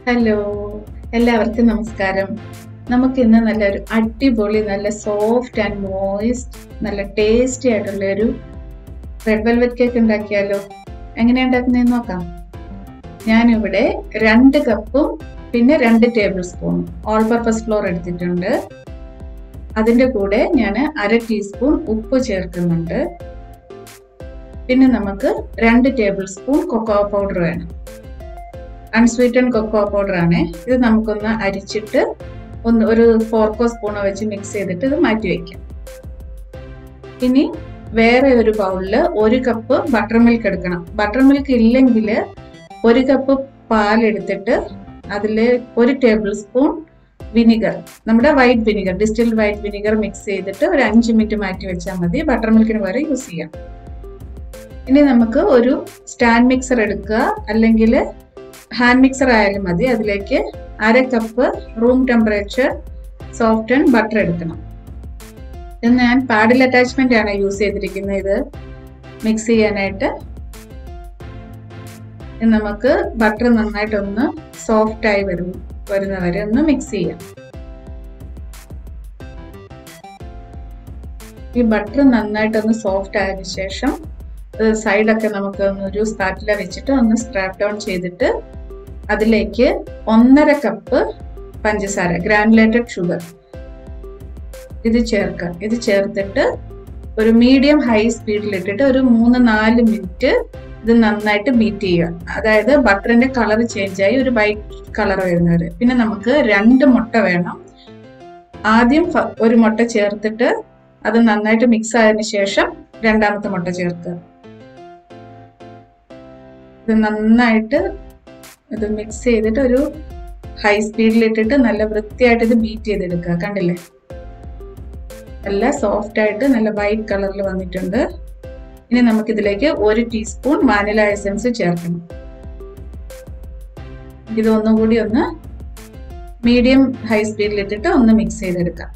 hello എല്ലാവർക്കും നമസ്കാരം നമുക്ക് ഇന്ന് നല്ലൊരു അടിപൊളി നല്ല സോഫ്റ്റ് ആൻഡ് മോയിസ്റ്റ് നല്ല ടേസ്റ്റി ആയിട്ടുള്ള ഒരു റെഡ് വെൽവെറ്റ് കേക്ക് ഉണ്ടാക്കിയാലോ എങ്ങനെയാ ഉണ്ടാക്കുന്നതെന്ന് നോക്കാം ഞാനിവിടെ രണ്ട് കപ്പും പിന്നെ രണ്ട് ടേബിൾ സ്പൂണും ഓൾ പർപ്പസ് ഫ്ലോർ എടുത്തിട്ടുണ്ട് അതിൻ്റെ കൂടെ ഞാൻ അര ടീസ്പൂൺ ഉപ്പ് ചേർക്കുന്നുണ്ട് പിന്നെ നമുക്ക് രണ്ട് ടേബിൾ സ്പൂൺ കൊക്കോ പൗഡർ വേണം അൺസ്വീറ്റൺ കൊക്കോ പൗഡർ ആണ് ഇത് നമുക്കൊന്ന് അരിച്ചിട്ട് ഒന്ന് ഒരു ഫോർക്കോ സ്പൂണോ വെച്ച് മിക്സ് ചെയ്തിട്ട് ഇത് മാറ്റി വെക്കാം ഇനി വേറെ ഒരു ബൗളിൽ ഒരു കപ്പ് ബട്ടർ മിൽക്ക് എടുക്കണം ബട്ടർ മിൽക്ക് ഇല്ലെങ്കിൽ ഒരു കപ്പ് പാൽ എടുത്തിട്ട് അതിൽ ഒരു ടേബിൾ സ്പൂൺ വിനിഗർ നമ്മുടെ white vinegar distilled white vinegar mix ചെയ്തിട്ട് ഒരു അഞ്ച് മിനിറ്റ് മാറ്റി വെച്ചാൽ മതി ബട്ടർ മിൽക്കിന് പകരം യൂസ് ചെയ്യാം ഇനി നമുക്ക് ഒരു സ്റ്റാൻഡ് മിക്സർ എടുക്കുക അല്ലെങ്കിൽ ഹാൻഡ് മിക്സർ ആയാലും മതി അതിലേക്ക് അര cup room temperature soft and butter എടുക്കണം ഇത് ഞാൻ പാഡിൽ അറ്റാച്ച്മെന്റ് ആണ് യൂസ് ചെയ്തിരിക്കുന്നത് ഇത് മിക്സ് ചെയ്യാനായിട്ട് നമുക്ക് ബട്ടർ നന്നായിട്ടൊന്ന് സോഫ്റ്റ് ആയി വരും വരുന്നവരെ ഒന്ന് മിക്സ് ചെയ്യാം ഈ ബട്ടർ നന്നായിട്ടൊന്ന് സോഫ്റ്റ് ആയതിനു ശേഷം സൈഡൊക്കെ നമുക്ക് ഒരു സ്പാറ്റില വെച്ചിട്ട് ഒന്ന് സ്ക്രാപ്പ് ഡൗൺ ചെയ്തിട്ട് അതിലേക്ക് ഒന്നര കപ്പ് പഞ്ചസാര ഗ്രാനുലേറ്റഡ് ഷുഗർ ഇത് ചേർക്കുക ഇത് ചേർത്തിട്ട് ഒരു മീഡിയം ഹൈ സ്പീഡിൽ ഇട്ടിട്ട് ഒരു മൂന്ന് നാല് മിനിറ്റ് ഇത് നന്നായിട്ട് ബീറ്റ് ചെയ്യുക അതായത് ബട്ടറിന്റെ കളർ ചേഞ്ച് ആയി ഒരു വൈറ്റ് കളർ വരുന്നവര് പിന്നെ നമുക്ക് രണ്ട് മുട്ട വേണം ആദ്യം ഒരു മുട്ട ചേർത്തിട്ട് അത് നന്നായിട്ട് മിക്സ് ആയതിനു ശേഷം രണ്ടാമത്തെ മുട്ട ചേർക്കുക ഇത് നന്നായിട്ട് ഇത് മിക്സ് ചെയ്തിട്ട് ഒരു ഹൈ സ്പീഡിൽ ഇട്ടിട്ട് നല്ല വൃത്തിയായിട്ട് ഇത് ബീറ്റ് ചെയ്തെടുക്കുക കണ്ടില്ലേ നല്ല സോഫ്റ്റ് ആയിട്ട് നല്ല വൈറ്റ് കളറിൽ വന്നിട്ടുണ്ട് ഇനി നമുക്കിതിലേക്ക് ഒരു ടീസ്പൂൺ വാനില എസൻസ് ചേർക്കണം ഇത് ഒന്നും കൂടി ഒന്ന് മീഡിയം ഹൈ സ്പീഡിൽ ഇട്ടിട്ട് ഒന്ന് മിക്സ് ചെയ്തെടുക്കാം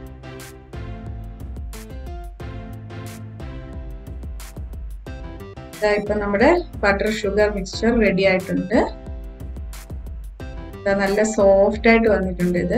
ഇപ്പൊ നമ്മുടെ ബട്ടർ ഷുഗർ മിക്സ്ചർ റെഡി ആയിട്ടുണ്ട് നല്ല സോഫ്റ്റ് ആയിട്ട് വന്നിട്ടുണ്ട് ഇത്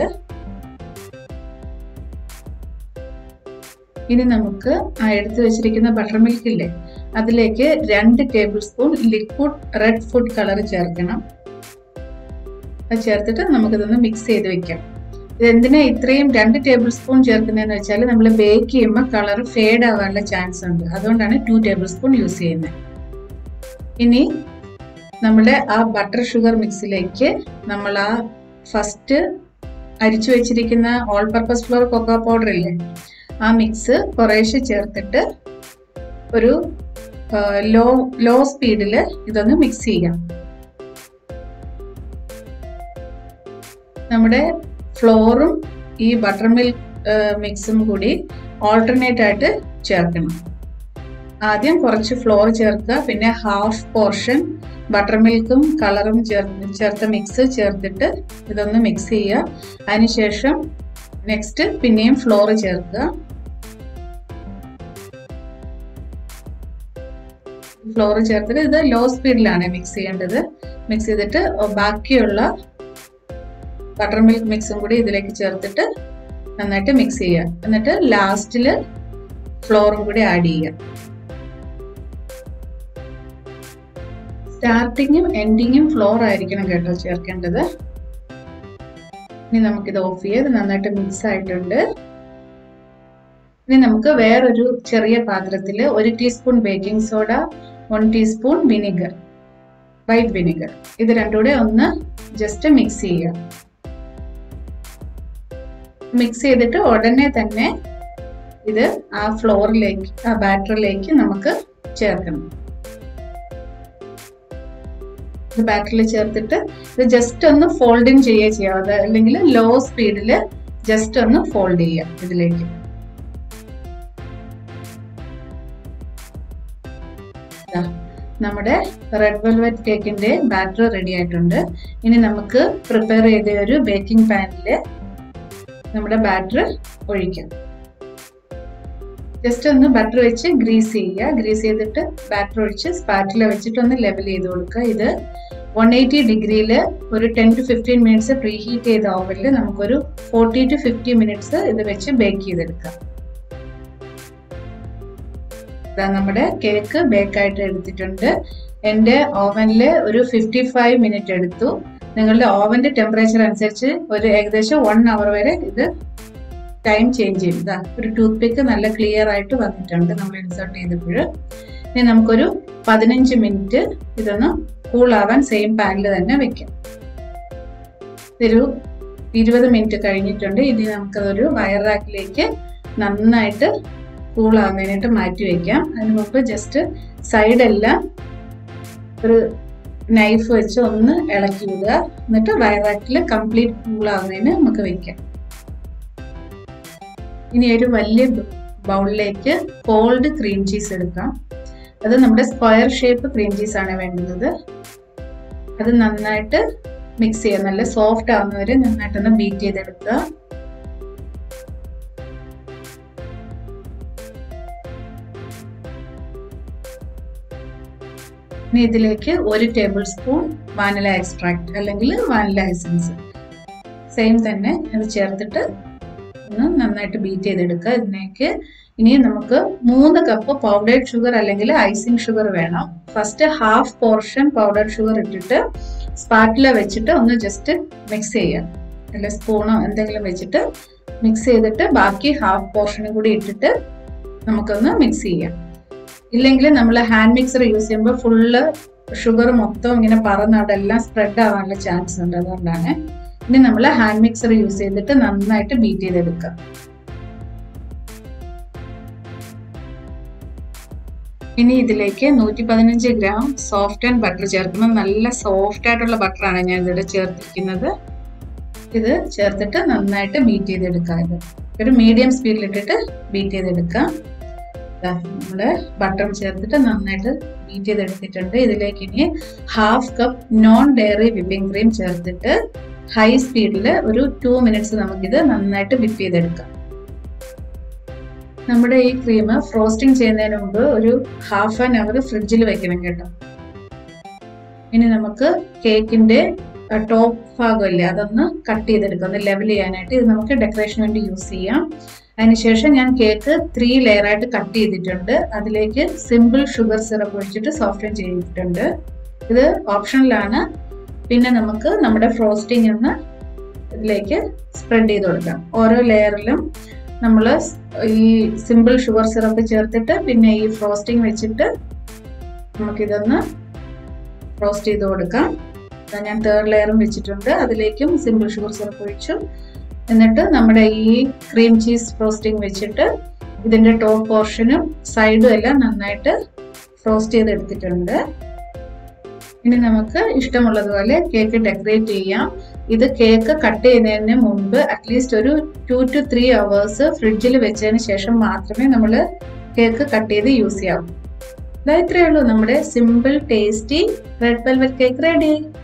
ഇനി നമുക്ക് ആ എടുത്തു വെച്ചിരിക്കുന്ന ബട്ടർ മിൽക്ക് ഇല്ലേ അതിലേക്ക് രണ്ട് tablespoon liquid red food colour ചേർക്കണം അത് ചേർത്തിട്ട് നമുക്കിതൊന്ന് മിക്സ് ചെയ്ത് വെക്കാം ഇത് എന്തിനാ ഇത്രയും രണ്ട് ടേബിൾ സ്പൂൺ ചേർക്കുന്നതെന്ന് വെച്ചാൽ നമ്മൾ ബേക്ക് ചെയ്യുമ്പോൾ കളർ ഫേഡ് ആവാനുള്ള ചാൻസ് ഉണ്ട് അതുകൊണ്ടാണ് ടു ടേബിൾ സ്പൂൺ യൂസ് ചെയ്യുന്നത് ഇനി നമ്മുടെ ആ ബട്ടർ ഷുഗർ മിക്സിലേക്ക് നമ്മൾ ആ ഫസ്റ്റ് അരിച്ചു വെച്ചിരിക്കുന്ന all purpose flour cocoa powder ഇല്ലേ ആ മിക്സ് കുറേശ്ശെ ചേർത്തിട്ട് ഒരു ലോ ലോ സ്പീഡിൽ ഇതൊന്ന് മിക്സ് ചെയ്യാം നമ്മുടെ ഫ്ലോറും ഈ ബട്ടർ മിൽക്ക് മിക്സും കൂടി ഓൾട്ടർനേറ്റ് ആയിട്ട് ചേർക്കണം ആദ്യം കുറച്ച് ഫ്ലോർ ചേർക്കുക പിന്നെ ഹാഫ് പോർഷൻ ബട്ടർ മിൽക്കും കളറും ചേർത്ത മിക്സ് ചേർത്തിട്ട് ഇതൊന്ന് മിക്സ് ചെയ്യുക അതിനുശേഷം നെക്സ്റ്റ് പിന്നെയും ഫ്ലോർ ചേർക്കുക ഫ്ലോർ ചേർത്തിട്ട് ഇത് ലോ സ്പീഡിലാണ് മിക്സ് ചെയ്യേണ്ടത് മിക്സ് ചെയ്തിട്ട് ബാക്കിയുള്ള ബട്ടർ മിൽക്ക് മിക്സും കൂടി ഇതിലേക്ക് ചേർത്തിട്ട് നന്നായിട്ട് മിക്സ് ചെയ്യുക എന്നിട്ട് ലാസ്റ്റിൽ ഫ്ലോറും കൂടി ആഡ് ചെയ്യുക സ്റ്റാർട്ടിങ്ങും എൻഡിങ്ങും ഫ്ലോർ ആയിരിക്കണം കേട്ടോ ചേർക്കേണ്ടത് ഇനി നമുക്കിത് ഓഫ് ചെയ്ത് നന്നായിട്ട് മിക്സ് ആയിട്ടുണ്ട് ഇനി നമുക്ക് വേറൊരു ചെറിയ പാത്രത്തിൽ ഒരു teaspoon baking soda one teaspoon vinegar white vinegar ഇത് രണ്ടുകൂടെ ഒന്ന് ജസ്റ്റ് മിക്സ് ചെയ്യുക മിക്സ് ചെയ്തിട്ട് ഉടനെ തന്നെ ഇത് ആ ഫ്ലോറിലേക്ക് ആ ബാറ്ററിലേക്ക് നമുക്ക് ചേർക്കണം ഇത് ബാറ്ററിൽ ചേർത്തിട്ട് ഇത് ജസ്റ്റ് ഒന്ന് ഫോൾഡിങ് ചെയ്യുക ചെയ്യാം അത് അല്ലെങ്കിൽ ലോ സ്പീഡിൽ ജസ്റ്റ് ഒന്ന് ഫോൾഡ് ചെയ്യാം ഇതിലേക്ക് നമ്മുടെ റെഡ് വെൽവെറ്റ് കേക്കിന്റെ ബാറ്റർ റെഡി ആയിട്ടുണ്ട് ഇനി നമുക്ക് പ്രിപ്പയർ ചെയ്ത ഒരു ബേക്കിംഗ് പാനിൽ നമ്മുടെ ബാറ്റർ ഒഴിക്കാം ജസ്റ്റ് ഒന്ന് ബട്ടർ വെച്ച് ഗ്രീസ് ചെയ്യുക ഗ്രീസ് ചെയ്തിട്ട് ബാറ്റർ ഒഴിച്ച് സ്പാറ്റില വെച്ചിട്ട് ഒന്ന് ലെവൽ ചെയ്ത് കൊടുക്കുക ഇത് വൺ എയ്റ്റി ഡിഗ്രിയിൽ ഒരു ten to fifteen minutes preheat ചെയ്ത ഓവനിൽ നമുക്കൊരു ഫോർട്ടി ടു ഫിഫ്റ്റി മിനിറ്റ്സ് ഇത് വെച്ച് ബേക്ക് ചെയ്തെടുക്കാം ഇതാ നമ്മുടെ കേക്ക് ബേക്കായിട്ട് എടുത്തിട്ടുണ്ട് എൻ്റെ ഓവനിൽ ഒരു ഫിഫ്റ്റി ഫൈവ് മിനിറ്റ് എടുത്തു നിങ്ങളുടെ ഓവന്റെ ടെമ്പറേച്ചർ അനുസരിച്ച് ഒരു ഏകദേശം വൺ അവർ വരെ ഇത് ടൈം ചേഞ്ച് ചെയ്യും ഇതാ ഒരു ടൂത്ത് പിക്ക് നല്ല ക്ലിയർ ആയിട്ട് വന്നിട്ടുണ്ട് നമ്മൾ ഇൻസേർട്ട് ചെയ്തപ്പോൾ ഇനി നമുക്കൊരു പതിനഞ്ച് മിനിറ്റ് ഇതൊന്ന് കൂളാവാൻ സെയിം പാനിൽ തന്നെ വെക്കാം ഒരു ഇരുപത് മിനിറ്റ് കഴിഞ്ഞിട്ടുണ്ട് ഇനി നമുക്കതൊരു വയർ റാക്കിലേക്ക് നന്നായിട്ട് കൂളാവുന്നതിനായിട്ട് മാറ്റി വെക്കാം അതിന് മുമ്പ് ജസ്റ്റ് സൈഡെല്ലാം ഒരു നൈഫ് വെച്ച് ഒന്ന് ഇളക്കി വിടുക എന്നിട്ട് വയറാക്കിൽ കംപ്ലീറ്റ് കൂളാവുന്നതിന് നമുക്ക് വെക്കാം ഇനി ഒരു വലിയ ബൗളിലേക്ക് കോൾഡ് ക്രീം ചീസ് എടുക്കാം അത് നമ്മുടെ സ്ക്വയർ ഷേപ്പ് ക്രീം ചീസ് ആണ് വേണ്ടുന്നത് അത് നന്നായിട്ട് മിക്സ് ചെയ്യുക നല്ല സോഫ്റ്റ് ആവുന്നവരെ നന്നായിട്ടൊന്ന് ബീറ്റ് ചെയ്തെടുക്കുക ഇനി ഇതിലേക്ക് ഒരു ടേബിൾ സ്പൂൺ വാനില എക്സ്ട്രാക്ട് അല്ലെങ്കിൽ വാനില എസൻസ് സെയിം തന്നെ അത് ചേർത്തിട്ട് ഒന്ന് നന്നായിട്ട് ബീറ്റ് ചെയ്തെടുക്കുക ഇതിലേക്ക് ഇനി നമുക്ക് മൂന്ന് കപ്പ് പൗഡേർഡ് ഷുഗർ അല്ലെങ്കിൽ ഐസിങ് ഷുഗർ വേണം first half portion powdered sugar ഇട്ടിട്ട് സ്പാറ്റില വെച്ചിട്ട് ഒന്ന് ജസ്റ്റ് മിക്സ് ചെയ്യാം അല്ല സ്പൂണോ എന്തെങ്കിലും വെച്ചിട്ട് മിക്സ് ചെയ്തിട്ട് ബാക്കി ഹാഫ് പോർഷനും കൂടി ഇട്ടിട്ട് നമുക്കൊന്ന് മിക്സ് ചെയ്യാം ഇല്ലെങ്കിൽ നമ്മൾ ഹാൻഡ് മിക്സർ യൂസ് ചെയ്യുമ്പോൾ ഫുള്ള് ഷുഗർ മൊത്തം ഇങ്ങനെ പറന്ന് അവിടെ എല്ലാം സ്പ്രെഡ് ആവാനുള്ള ചാൻസ് ഉണ്ട് അതുകൊണ്ടാണ് ഇനി നമ്മൾ ഹാൻഡ് മിക്സർ യൂസ് ചെയ്തിട്ട് നന്നായിട്ട് ബീറ്റ് ചെയ്തെടുക്കുക ഇനി ഇതിലേക്ക് നൂറ്റി പതിനഞ്ച് ഗ്രാം സോഫ്റ്റ് ആൻഡ് ബട്ടർ ചേർക്കണം നല്ല സോഫ്റ്റ് ആയിട്ടുള്ള ബട്ടറാണ് ഞാൻ ഇതിവിടെ ചേർത്തിരിക്കുന്നത് ഇത് ചേർത്തിട്ട് നന്നായിട്ട് ബീറ്റ് ചെയ്തെടുക്കുക ഇത് ഒരു മീഡിയം സ്പീഡിലിട്ടിട്ട് ബീറ്റ് ചെയ്തെടുക്കാം നമ്മൾ ബട്ടർ ചേർത്തിട്ട് നന്നായിട്ട് ബീറ്റ് ചെയ്തെടുത്തിട്ടുണ്ട് ഇതിലേക്ക് ഇനി half cup non dairy whipping cream ചേർത്തിട്ട് ഹൈ സ്പീഡിൽ ഒരു ടു മിനിറ്റ്സ് നമുക്കിത് നന്നായിട്ട് വിപ്പ് ചെയ്തെടുക്കാം നമ്മുടെ ഈ ക്രീം ഫ്രോസ്റ്റിംഗ് ചെയ്യുന്നതിന് മുമ്പ് ഒരു ഹാഫ് ആൻ അവർ ഫ്രിഡ്ജിൽ വെക്കണം കേട്ടോ ഇനി നമുക്ക് കേക്കിന്റെ ടോപ്പ് ഭാഗമല്ലേ അതൊന്ന് കട്ട് ചെയ്തെടുക്കാം ഒന്ന് ലെവൽ ചെയ്യാനായിട്ട് ഇത് നമുക്ക് ഡെക്കറേഷന് വേണ്ടി യൂസ് ചെയ്യാം അതിനുശേഷം ഞാൻ കേക്ക് ത്രീ ലെയർ ആയിട്ട് കട്ട് ചെയ്തിട്ടുണ്ട് അതിലേക്ക് സിമ്പിൾ ഷുഗർ സിറപ്പ് ഒഴിച്ചിട്ട് സോഫ്റ്റ് ചെയ്തിട്ടുണ്ട് ഇത് ഓപ്ഷനിലാണ് പിന്നെ നമുക്ക് നമ്മുടെ ഫ്രോസ്റ്റിംഗ് ഒന്ന് ഇതിലേക്ക് സ്പ്രെഡ് ചെയ്ത് കൊടുക്കാം ഓരോ ലെയറിലും നമ്മൾ ഈ സിമ്പിൾ ഷുഗർ സിറപ്പ് ചേർത്തിട്ട് പിന്നെ ഈ ഫ്രോസ്റ്റിംഗ് വെച്ചിട്ട് നമുക്കിതൊന്ന് റോസ്റ്റ് ചെയ്ത് കൊടുക്കാം ഞാൻ തേർഡ് ലെയറും വെച്ചിട്ടുണ്ട് അതിലേക്കും സിമ്പിൾ ഷുഗർ സിറപ്പ് ഒഴിച്ചു എന്നിട്ട് നമ്മുടെ ഈ ക്രീം ചീസ് ഫ്രോസ്റ്റിംഗ് വെച്ചിട്ട് ഇതിന്റെ ടോപ്പ് പോർഷനും സൈഡും എല്ലാം നന്നായിട്ട് ഫ്രോസ്റ്റ് ചെയ്ത് എടുത്തിട്ടുണ്ട് ഇനി നമുക്ക് ഇഷ്ടമുള്ളതുപോലെ കേക്ക് ഡെക്കറേറ്റ് ചെയ്യാം ഇത് കേക്ക് കട്ട് ചെയ്യുന്നതിന് മുമ്പ് അറ്റ്ലീസ്റ്റ് ഒരു ടു ടു ത്രീ അവേഴ്സ് ഫ്രിഡ്ജിൽ വെച്ചതിന് ശേഷം മാത്രമേ നമ്മൾ കേക്ക് കട്ട് ചെയ്ത് യൂസ് ചെയ്യാവൂ ഇതാ ഇത്രയേ ഉള്ളൂ നമ്മുടെ simple tasty red velvet cake ready